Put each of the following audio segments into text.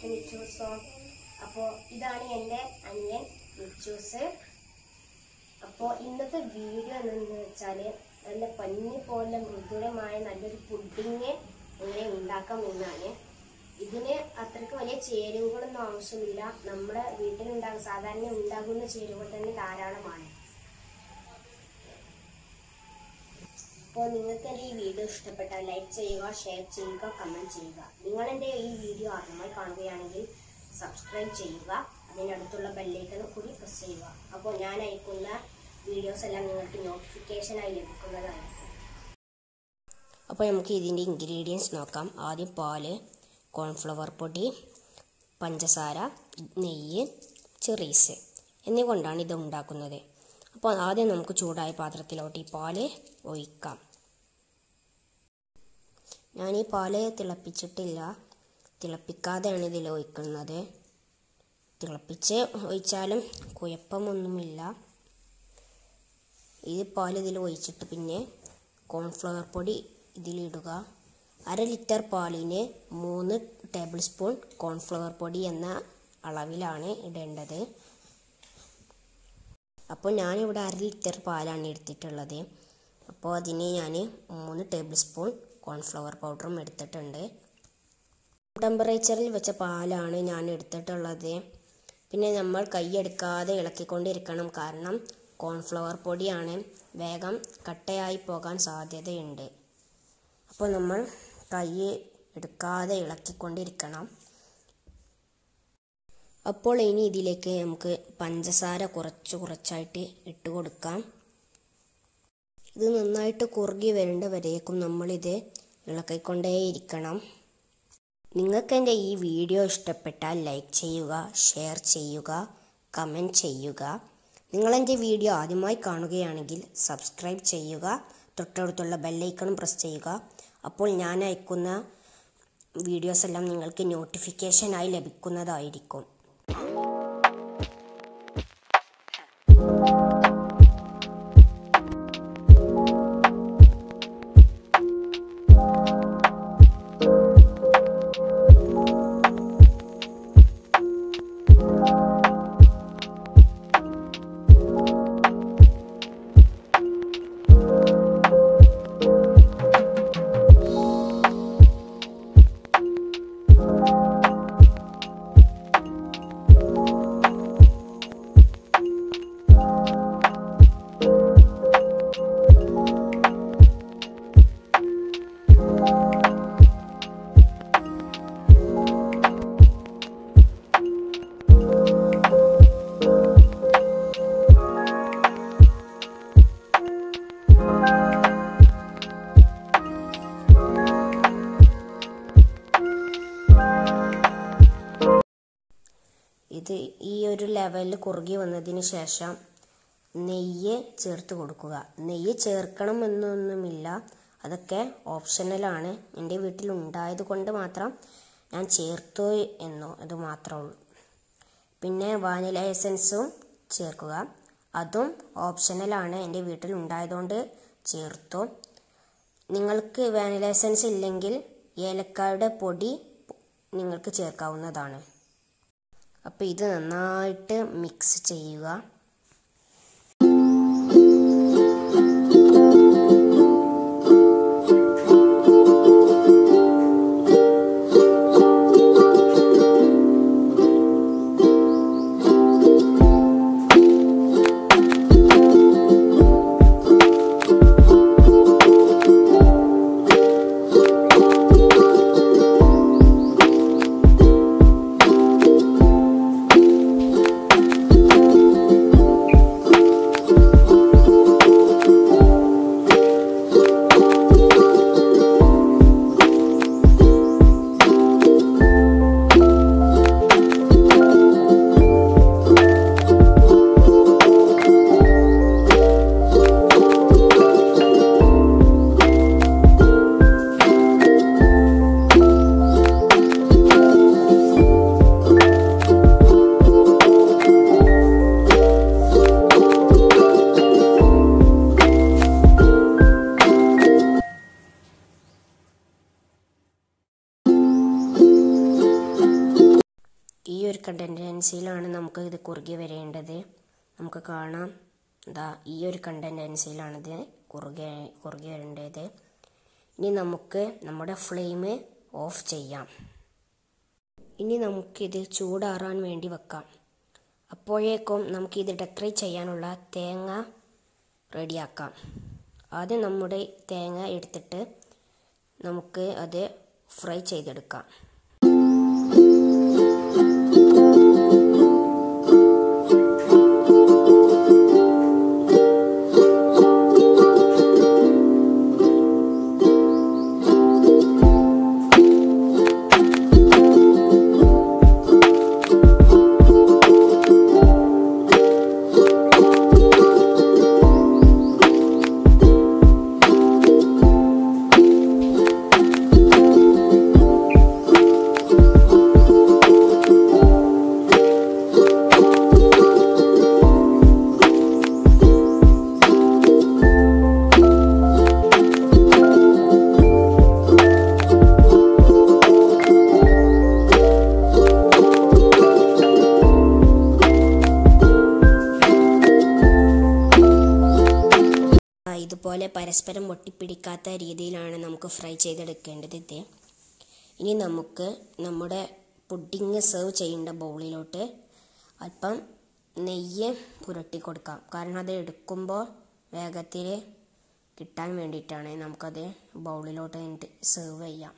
മിച്ചൂസോ അപ്പോൾ ഇതാണ് എൻ്റെ അനിയൻ മിച്ചൂസ് അപ്പോൾ ഇന്നത്തെ വീഡിയോ എന്തെന്ന് വെച്ചാൽ നല്ല പഞ്ഞി പോലെ മൃദുലമായ നല്ലൊരു പുഡിങ് എങ്ങനെ ഉണ്ടാക്കാം എന്നാണ് ഇതിന് അത്രയ്ക്ക് വലിയ ചേരുവകളൊന്നും ആവശ്യമില്ല നമ്മുടെ വീട്ടിലുണ്ടാകും സാധാരണ ഉണ്ടാകുന്ന ചേരുവകൾ തന്നെ ധാരാളമാണ് അപ്പോൾ നിങ്ങൾക്ക് എൻ്റെ ഈ വീഡിയോ ഇഷ്ടപ്പെട്ടാൽ ലൈക്ക് ചെയ്യുക ഷെയർ ചെയ്യുക കമൻറ്റ് ചെയ്യുക നിങ്ങൾ എൻ്റെ ഈ വീഡിയോ ആദ്യമായി കാണുകയാണെങ്കിൽ സബ്സ്ക്രൈബ് ചെയ്യുക അതിനടുത്തുള്ള ബെല്ലൈക്കൺ കൂടി പ്രസ് ചെയ്യുക അപ്പോൾ ഞാൻ അയക്കുന്ന വീഡിയോസ് എല്ലാം നിങ്ങൾക്ക് നോട്ടിഫിക്കേഷനായി ലഭിക്കുന്നതായിരിക്കും അപ്പോൾ നമുക്ക് ഇതിൻ്റെ ഇൻഗ്രീഡിയൻസ് നോക്കാം ആദ്യം പാല് കോൺഫ്ലവർ പൊടി പഞ്ചസാര നെയ്യ് ചെറീസ് എന്നിവ കൊണ്ടാണ് ഇത് ഉണ്ടാക്കുന്നത് അപ്പോൾ ആദ്യം നമുക്ക് ചൂടായ പാത്രത്തിലോട്ട് ഈ പാല് ഒഴിക്കാം ഞാൻ ഈ പാല് തിളപ്പിച്ചിട്ടില്ല തിളപ്പിക്കാതെയാണ് ഇതിൽ ഒഴിക്കുന്നത് തിളപ്പിച്ച് ഒഴിച്ചാലും കുഴപ്പമൊന്നുമില്ല ഈ പാൽ ഇതിൽ ഒഴിച്ചിട്ട് പിന്നെ കോൺഫ്ലവർ പൊടി ഇതിലിടുക അര ലിറ്റർ പാലിന് മൂന്ന് ടേബിൾ സ്പൂൺ കോൺഫ്ലവർ പൊടി എന്ന അളവിലാണ് ഇടേണ്ടത് അപ്പോൾ ഞാനിവിടെ അര ലിറ്റർ പാലാണ് എടുത്തിട്ടുള്ളത് അപ്പോൾ അതിന് ഞാൻ മൂന്ന് ടേബിൾ സ്പൂൺ കോൺഫ്ലവർ പൗഡറും എടുത്തിട്ടുണ്ട് ടെമ്പറേച്ചറിൽ വെച്ച പാലാണ് ഞാൻ എടുത്തിട്ടുള്ളത് പിന്നെ നമ്മൾ കൈയെടുക്കാതെ ഇളക്കിക്കൊണ്ടിരിക്കണം കാരണം കോൺഫ്ലവർ പൊടിയാണ് വേഗം കട്ടയായി പോകാൻ സാധ്യതയുണ്ട് അപ്പോൾ നമ്മൾ കൈ എടുക്കാതെ ഇളക്കിക്കൊണ്ടിരിക്കണം അപ്പോൾ ഇനി ഇതിലേക്ക് നമുക്ക് പഞ്ചസാര കുറച്ച് കുറച്ചായിട്ട് ഇട്ട് കൊടുക്കാം ഇത് നന്നായിട്ട് കുറുകി വരേണ്ട വരേക്കും നമ്മളിത് ഇളക്കിക്കൊണ്ടേയിരിക്കണം നിങ്ങൾക്ക് എൻ്റെ ഈ വീഡിയോ ഇഷ്ടപ്പെട്ടാൽ ലൈക്ക് ചെയ്യുക ഷെയർ ചെയ്യുക കമൻറ്റ് ചെയ്യുക നിങ്ങളെൻ്റെ വീഡിയോ ആദ്യമായി കാണുകയാണെങ്കിൽ സബ്സ്ക്രൈബ് ചെയ്യുക തൊട്ടടുത്തുള്ള ബെല്ലൈക്കണും പ്രസ് ചെയ്യുക അപ്പോൾ ഞാൻ അയക്കുന്ന വീഡിയോസ് എല്ലാം നിങ്ങൾക്ക് നോട്ടിഫിക്കേഷനായി ലഭിക്കുന്നതായിരിക്കും ഇത് ഈ ഒരു ലെവലിൽ കുറുകി വന്നതിന് ശേഷം നെയ്യ് ചേർത്ത് കൊടുക്കുക നെയ്യ് ചേർക്കണം എന്നൊന്നുമില്ല അതൊക്കെ ഓപ്ഷണലാണ് എൻ്റെ വീട്ടിൽ ഉണ്ടായത് കൊണ്ട് മാത്രം ഞാൻ ചേർത്തു എന്നോ അത് മാത്രമേ ഉള്ളൂ പിന്നെ വാനില എസൻസും ചേർക്കുക അതും ഓപ്ഷണലാണ് എൻ്റെ വീട്ടിൽ ഉണ്ടായതുകൊണ്ട് ചേർത്തു നിങ്ങൾക്ക് വാനില എസൻസ് ഇല്ലെങ്കിൽ ഏലക്കായുടെ പൊടി നിങ്ങൾക്ക് ചേർക്കാവുന്നതാണ് അപ്പോൾ ഇത് നന്നായിട്ട് മിക്സ് ചെയ്യുക കണ്ടൻറ്റൻസിയിലാണ് നമുക്ക് ഇത് കുറുകി വരേണ്ടത് നമുക്ക് കാണാം എന്താ ഈ ഒരു കണ്ടൻറ്റൻസിയിലാണിത് കുറുകെ കുറുകി വരേണ്ടത് ഇനി നമുക്ക് നമ്മുടെ ഫ്ലെയിം ഓഫ് ചെയ്യാം ഇനി നമുക്കിത് ചൂടാറാൻ വേണ്ടി വെക്കാം അപ്പോഴേക്കും നമുക്കിത് ഡെക്കറേറ്റ് ചെയ്യാനുള്ള തേങ്ങ റെഡിയാക്കാം ആദ്യം നമ്മുടെ തേങ്ങ എടുത്തിട്ട് നമുക്ക് അത് ഫ്രൈ ചെയ്തെടുക്കാം ആ, ഇതുപോലെ പരസ്പരം ഒട്ടിപ്പിടിക്കാത്ത രീതിയിലാണ് നമുക്ക് ഫ്രൈ ചെയ്തെടുക്കേണ്ടത് ഇത് ഇനി നമുക്ക് നമ്മുടെ പുഡിങ് സെർവ് ചെയ്യേണ്ട ബൗളിലോട്ട് അല്പം നെയ്യ് പുരട്ടി കൊടുക്കാം കാരണം അത് എടുക്കുമ്പോൾ വേഗത്തിൽ കിട്ടാൻ വേണ്ടിയിട്ടാണ് നമുക്കത് ബൗളിലോട്ട് എന്നിട്ട് സെർവ് ചെയ്യാം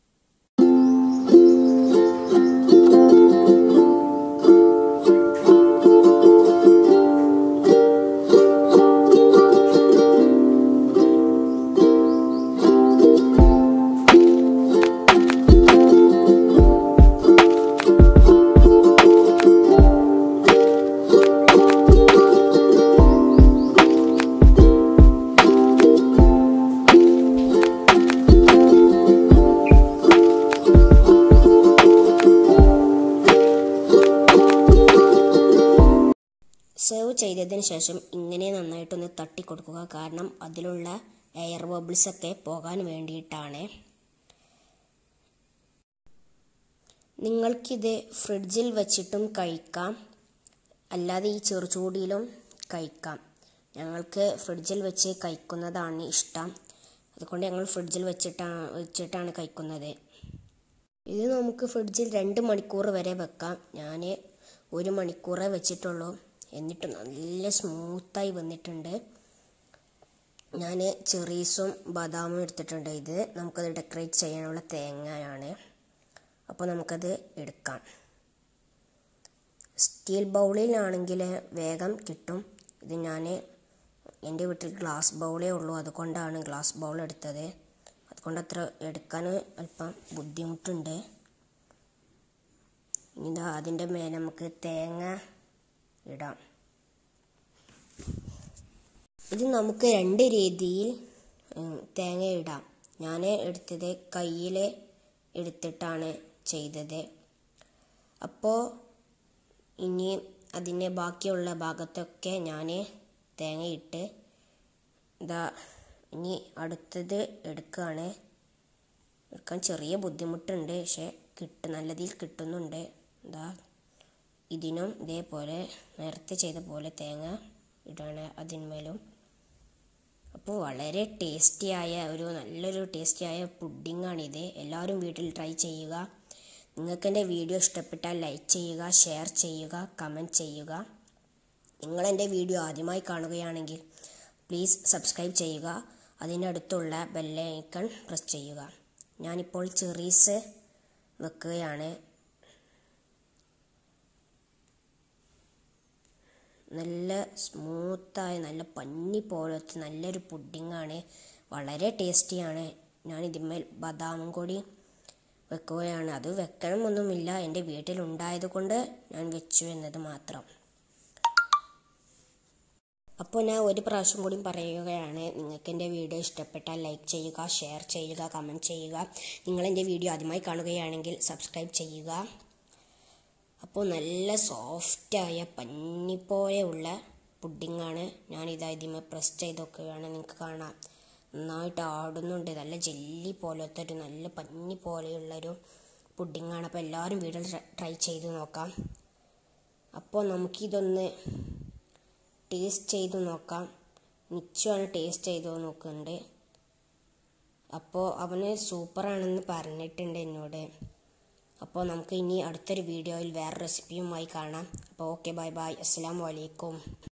സെർവ് ചെയ്തതിന് ശേഷം ഇങ്ങനെ നന്നായിട്ടൊന്ന് തട്ടി കൊടുക്കുക കാരണം അതിലുള്ള എയർ ബബിൾസ് ഒക്കെ പോകാൻ വേണ്ടിയിട്ടാണ് നിങ്ങൾക്കിത് ഫ്രിഡ്ജിൽ വെച്ചിട്ടും കഴിക്കാം അല്ലാതെ ഈ ചെറുചൂടിയിലും കഴിക്കാം ഞങ്ങൾക്ക് ഫ്രിഡ്ജിൽ വെച്ച് കഴിക്കുന്നതാണ് ഇഷ്ടം അതുകൊണ്ട് ഞങ്ങൾ ഫ്രിഡ്ജിൽ വെച്ചിട്ടാണ് വെച്ചിട്ടാണ് കഴിക്കുന്നത് ഇത് നമുക്ക് ഫ്രിഡ്ജിൽ രണ്ട് മണിക്കൂർ വരെ വെക്കാം ഞാൻ ഒരു മണിക്കൂറേ വെച്ചിട്ടുള്ളൂ എന്നിട്ട് നല്ല സ്മൂത്തായി വന്നിട്ടുണ്ട് ഞാൻ ചെറീസും ബദാമും എടുത്തിട്ടുണ്ട് ഇത് നമുക്കത് ഡെക്കറേറ്റ് ചെയ്യാനുള്ള തേങ്ങയാണ് അപ്പോൾ നമുക്കത് എടുക്കാം സ്റ്റീൽ ബൗളിലാണെങ്കിൽ വേഗം കിട്ടും ഇത് ഞാൻ എൻ്റെ വീട്ടിൽ ഗ്ലാസ് ബൗളേ ഉള്ളൂ അതുകൊണ്ടാണ് ഗ്ലാസ് ബൗൾ എടുത്തത് അതുകൊണ്ട് അത്ര എടുക്കാൻ അല്പം ബുദ്ധിമുട്ടുണ്ട് ഇനി ഇതാ അതിൻ്റെ മേലെ നമുക്ക് തേങ്ങ ഇടാം ഇത് നമുക്ക് രണ്ട് രീതിയിൽ ഉം, തേങ്ങ ഇടാം ഞാൻ എടുത്തത് കയ്യിൽ എടുത്തിട്ടാണ് ചെയ്തത് അപ്പോൾ ഇനി അതിൻ്റെ ബാക്കിയുള്ള ഭാഗത്തൊക്കെ ഞാൻ തേങ്ങയിട്ട് ഇതാ ഇനി അടുത്തത് എടുക്കുകയാണ് എടുക്കാൻ ചെറിയ ബുദ്ധിമുട്ടുണ്ട് പക്ഷെ കിട്ടും നല്ല രീതിയിൽ കിട്ടുന്നുണ്ട് ഇതാ ഇതിനും ഇതേപോലെ നേരത്തെ ചെയ്ത പോലെ തേങ്ങ ഇടാണ് അതിന്മേലും അപ്പോൾ വളരെ ടേസ്റ്റിയായ ഒരു നല്ലൊരു ടേസ്റ്റിയായ പുഡിങ്ങാണിത് എല്ലാവരും വീട്ടിൽ ട്രൈ ചെയ്യുക നിങ്ങൾക്ക് എൻ്റെ വീഡിയോ ഇഷ്ടപ്പെട്ടാൽ ലൈക്ക് ചെയ്യുക ഷെയർ ചെയ്യുക കമൻറ്റ് ചെയ്യുക നിങ്ങൾ എൻ്റെ വീഡിയോ ആദ്യമായി കാണുകയാണെങ്കിൽ പ്ലീസ് സബ്സ്ക്രൈബ് ചെയ്യുക അതിനടുത്തുള്ള ബെല്ലൈക്കൺ പ്രസ് ചെയ്യുക ഞാനിപ്പോൾ ചെറീസ് വെക്കുകയാണ് നല്ല സ്മൂത്തായ നല്ല പഞ്ഞി പോലത്തെ നല്ലൊരു പുഡിങ്ങാണ് വളരെ ടേസ്റ്റിയാണ് ഞാൻ ഇതിന്മേൽ ബദാമും കൂടി വെക്കുകയാണ് അത് വെക്കണമൊന്നുമില്ല എൻ്റെ വീട്ടിലുണ്ടായത് കൊണ്ട് ഞാൻ വെച്ചു എന്നത് മാത്രം അപ്പോൾ ഞാൻ ഒരു പ്രാവശ്യം കൂടി പറയുകയാണ് നിങ്ങൾക്ക് എൻ്റെ വീഡിയോ ഇഷ്ടപ്പെട്ടാൽ ലൈക്ക് ചെയ്യുക ഷെയർ ചെയ്യുക കമൻറ്റ് ചെയ്യുക നിങ്ങൾ എൻ്റെ വീഡിയോ ആദ്യമായി കാണുകയാണെങ്കിൽ സബ്സ്ക്രൈബ് ചെയ്യുക അപ്പോൾ നല്ല സോഫ്റ്റായ പഞ്ഞിപ്പോലെയുള്ള പുഡിങ്ങാണ് ഞാനിതാ ഇതിമേ പ്രസ് ചെയ്തൊക്കെയാണ് നിങ്ങൾക്ക് കാണാം നന്നായിട്ട് ആടുന്നുണ്ട് നല്ല ജെല്ലി പോലത്തെ ഒരു നല്ല പഞ്ഞി പോലെയുള്ളൊരു പുഡിങ്ങാണ് അപ്പോൾ എല്ലാവരും വീട്ടിൽ ട്രൈ ചെയ്ത് നോക്കാം അപ്പോൾ നമുക്കിതൊന്ന് ടേസ്റ്റ് ചെയ്ത് നോക്കാം നിച്ചുവാണ് ടേസ്റ്റ് ചെയ്ത് നോക്കുന്നുണ്ട് അപ്പോൾ അവന് സൂപ്പറാണെന്ന് പറഞ്ഞിട്ടുണ്ട് എന്നോട് അപ്പോൾ നമുക്ക് ഇനി അടുത്തൊരു വീഡിയോയിൽ വേറെ റെസിപ്പിയുമായി കാണാം അപ്പോൾ ഓക്കെ ബൈ ബൈ അസ്സാം വലൈക്കും